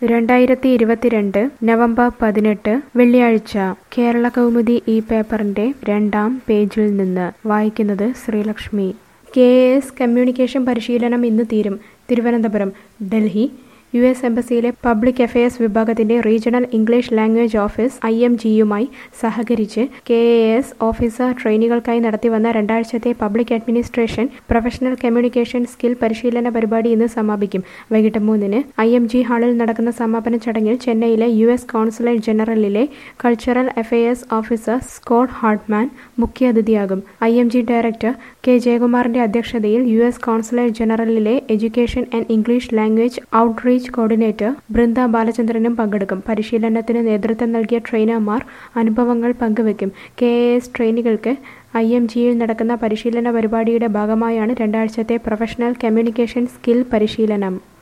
രണ്ടായിരത്തി ഇരുപത്തിരണ്ട് നവംബർ പതിനെട്ട് വെള്ളിയാഴ്ച കേരള കൗമുദി ഈ പേപ്പറിന്റെ രണ്ടാം പേജിൽ നിന്ന് വായിക്കുന്നത് ശ്രീലക്ഷ്മി കെ എസ് കമ്മ്യൂണിക്കേഷൻ പരിശീലനം ഇന്ന് തീരും തിരുവനന്തപുരം ഡൽഹി യു എസ് എംബസിയിലെ പബ്ലിക് അഫയേഴ്സ് വിഭാഗത്തിന്റെ regional English language office I M ജിയുമായി സഹകരിച്ച് കെ എ എസ് ഓഫീസർ ട്രെയിനികൾക്കായി നടത്തിവന്ന രണ്ടാഴ്ചത്തെ public administration professional communication skill പരിശീലന പരിപാടി ഇന്ന് സമാപിക്കും വൈകിട്ട് മൂന്നിന് ഐ എം ജി ഹാളിൽ നടക്കുന്ന സമാപന ചടങ്ങിൽ ചെന്നൈയിലെ യു എസ് കോൺസുലേറ്റ് ജനറലിലെ cultural affairs officer Scott Hartman മുഖ്യാതിഥിയാകും I M G director K ജയകുമാറിന്റെ അധ്യക്ഷതയിൽ യു എസ് കോൺസുലേറ്റ് ജനറലിലെ education and English language outreach coordinator Brinda ബാലചന്ദ്രനും പങ്കെടുക്കും പരിശീലനത്തിന് നേതൃത്വം നൽകിയ ട്രെയിനർമാർ അനുഭവങ്ങൾ പങ്കുവയ്ക്കും കെ എ എസ് ട്രെയിനികൾക്ക് ഐ എം ജിയിൽ നടക്കുന്ന പരിശീലന പരിപാടിയുടെ ഭാഗമായാണ് രണ്ടാഴ്ചത്തെ പ്രൊഫഷണൽ കമ്മ്യൂണിക്കേഷൻ സ്കിൽ പരിശീലനം